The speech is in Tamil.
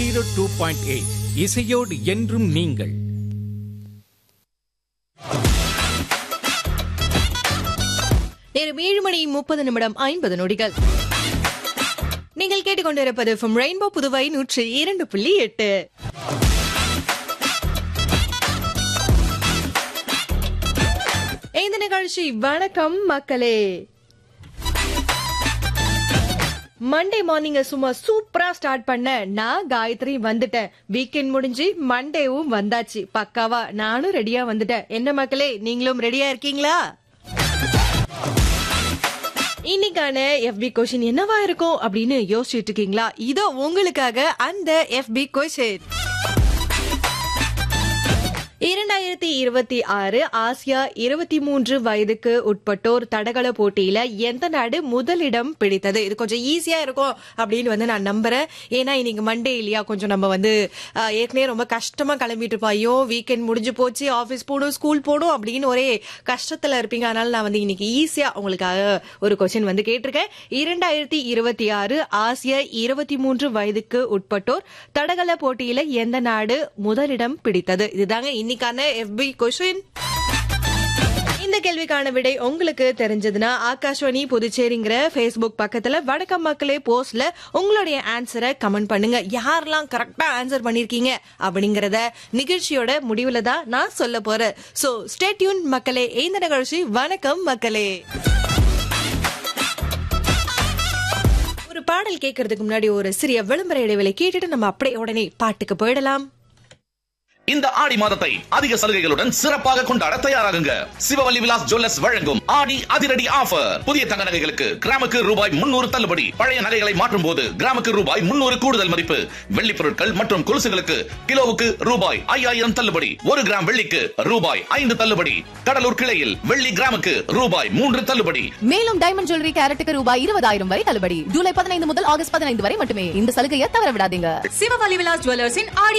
ஜீரோ டூ பாயிண்ட் எயிட் இசையோடு என்றும் நீங்கள் நேரம் ஏழு மணி முப்பது நிமிடம் ஐம்பது நொடிகள் நீங்கள் கேட்டுக்கொண்டிருப்பது from ரெயின்போ புதுவை நூற்றி இரண்டு புள்ளி எட்டு இந்த நிகழ்ச்சி வணக்கம் மக்களே மண்டே மார்னிங்க சும்மா சூப்பரா ஸ்டார்ட் பண்ண நான் காயத்ரி வந்துட்டேன் வீக்கெண்ட் முடிஞ்சு மண்டேவும் வந்தாச்சு பக்காவா நானும் ரெடியா வந்துட்டேன் என்ன மக்களே நீங்களும் ரெடியா இருக்கீங்களா இன்னைக்கான FB கொஷின் என்னவா இருக்கும் அப்படின்னு யோசிச்சுட்டு இருக்கீங்களா இதோ உங்களுக்காக அந்த FB கொஷின் இரண்டாயிரத்தி இருபத்தி ஆறு ஆசியா இருபத்தி மூன்று வயதுக்கு உட்பட்டோர் தடகள போட்டியில எந்த நாடு முதலிடம் பிடித்தது இது கொஞ்சம் ஈஸியா இருக்கும் அப்படின்னு வந்து நான் நம்புறேன் ஏன்னா இன்னைக்கு மண்டே இல்லையா கொஞ்சம் நம்ம வந்து அஹ், ஏற்கனவே ரொம்ப கஷ்டமா கிளம்பிட்டு இருப்போம் ஐயோ வீக்கெண்ட் முடிஞ்சு போச்சு ஆபீஸ் போகணும் ஸ்கூல் போகணும் அப்படின்னு ஒரே கஷ்டத்துல இருப்பீங்க அதனால நான் வந்து இன்னைக்கு ஈஸியா உங்களுக்காக ஒரு கொஸ்டின் வந்து கேட்டிருக்கேன் இரண்டாயிரத்தி இருபத்தி ஆறு ஆசிய இருபத்தி மூன்று வயதுக்கு உட்பட்டோர் தடகள போட்டியில எந்த நாடு முதலிடம் பிடித்தது இதுதாங்க இன்னைக்கான FB கொஸ்டின் இந்த கேள்விக்கான விடை உங்களுக்கு தெரிஞ்சதுன்னா ஆகாஷ்வாணி புதுச்சேரிங்கிற Facebook பக்கத்துல வணக்கம் மக்களே போஸ்ட்ல உங்களுடைய ஆன்சரை கமெண்ட் பண்ணுங்க யாரெல்லாம் கரெக்டா ஆன்சர் பண்ணிருக்கீங்க அப்படிங்கறத நிகழ்ச்சியோட முடிவுல தான் நான் சொல்ல போறேன் சோ ஸ்டேட்யூன் மக்களே இந்த நிகழ்ச்சி வணக்கம் மக்களே ஒரு பாடல் கேட்கறதுக்கு முன்னாடி ஒரு சிறிய விளம்பர இடைவேளை கேட்டுட்டு நம்ம அப்படியே உடனே பாட்டுக்கு போயிடலாம் இந்த ஆடி மாதத்தை அதிக சலுகைகளுடன் சிறப்பாக கொண்டாட தயாராகுங்க சிவவல்லி விலாஸ் ஜுவல்லர்ஸ் வழங்கும் ஆடி அதிரடி ஆஃபர் புதிய தங்க நகைகளுக்கு கிராமுக்கு ரூபாய் முன்னூறு தள்ளுபடி பழைய நகைகளை மாற்றும் போது கிராமுக்கு ரூபாய் முன்னூறு கூடுதல் மதிப்பு வெள்ளி பொருட்கள் மற்றும் கொலுசுகளுக்கு கிலோவுக்கு ரூபாய் ஐயாயிரம் தள்ளுபடி ஒரு கிராம் வெள்ளிக்கு ரூபாய் ஐந்து தள்ளுபடி கடலூர் கிளையில் வெள்ளி கிராமுக்கு ரூபாய் மூன்று தள்ளுபடி மேலும் டைமண்ட் ஜுவல்லரி கேரட்டுக்கு ரூபாய் இருபதாயிரம் வரை தள்ளுபடி ஜூலை பதினைந்து முதல் ஆகஸ்ட் பதினைந்து வரை மட்டுமே இந்த சலுகையை தவற விடாதீங்க சிவவலி விலாஸ் ஜுவல்லர்ஸின் ஆடி